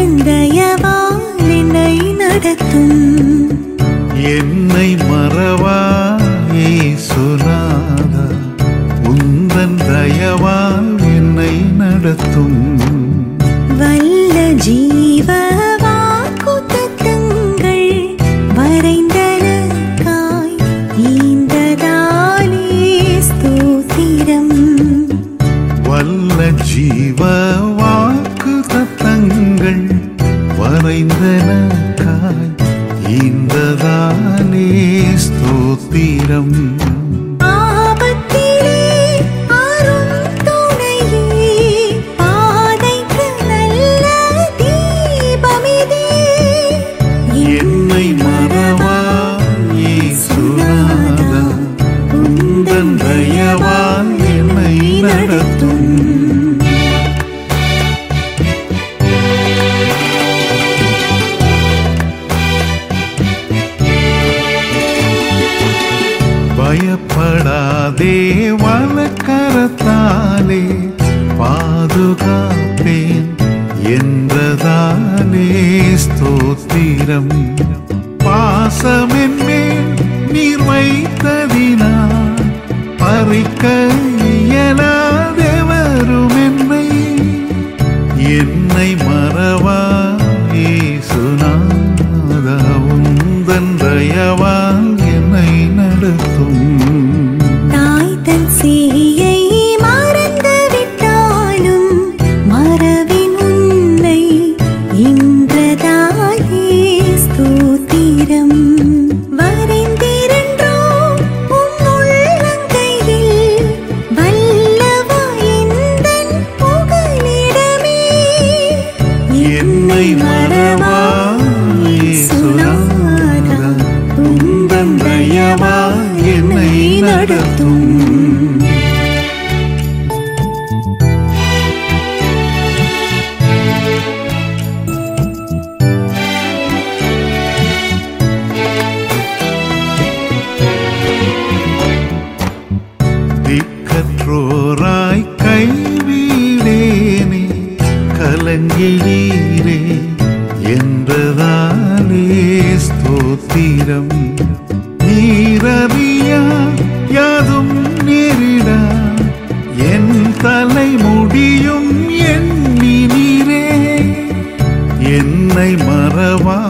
உந்தன் தயவால் என்னை நடத்தும் என்னை மறவா இயேசுநாதா உந்தன் தயவால் என்னை நடத்தும் வல்ல ஜீவ வாக்குத்தத்தங்கள் வரைந்தனக்காய் ஈந்ததாலே ஸ்தோத்திரம் வல்ல ஜீவ வாக்கு தத்தங்கள் வரைந்தனக்காய் இந்ததானே ஸ்தோத்திரம் ஆபத்திலே அரும் துணையே பாதைக்கு நல்ல தீபமிதே என்னை மறவா இயேசுநாதா உந்தன் தயவால் என்னை நடத்தும் பயப்படாதே வழக்கரத்தாலே பாதுகாப்பேன் என்றதாலே ஸ்தோத்திரம் பாசமென்மேல் நீர் வைத்ததினா பறிக்க இயலாதெவரும் என்னை என்னை மறவா இயேசுநாதா உந்தன் தயவால் என்னை நடத்தும் தாய் தன் சேயை மறந்து விட்டாலும் மறவின் உன்னை இன்றதாலே ஸ்தோத்திரம் வரைந்திருன்றோம் உம் உள்ளங்கையில் வல்லவா எந்தன் புகலிடமே என்னை மறவா இயேசுநாதா உந்தன் தயவால் என்னை நடத்தும் திக்கற்றோராய் கைவிடேனே கலங்கிடீரே என்றதாலே ஸ்தோத்திரம் நீரறியா யாதும் நேரிடா என் தலை முடியும் எண்ணி நீரே என்னை மறவா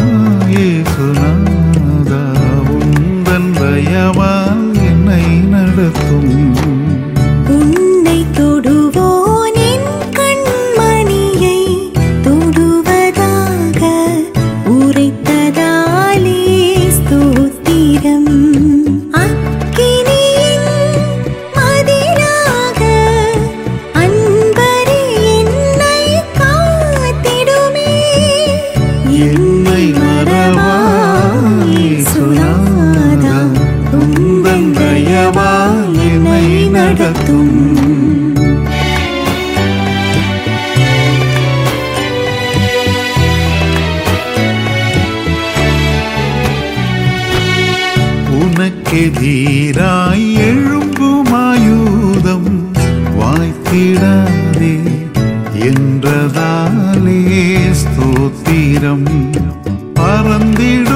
இயேசுநாதா உந்தன் தயவால் என்னை நடத்தும் உன்னை தொடுவோன் என் கண்மணியை தொடுவதாக உரைத்ததாலே ஸ்தோத்திரம் அக்கினியின் மதிலாக அன்பரே என்னை காத்திடுமே என்னை மறவா இயேசுநாதா உந்தன் தயவால் என்னை நடத்தும் உனக்கெதிராய் எழும்புமாயுதம் வாய்த்திடாதே என்றதாலே ஸ்தோத்திரம் பறந்திடும்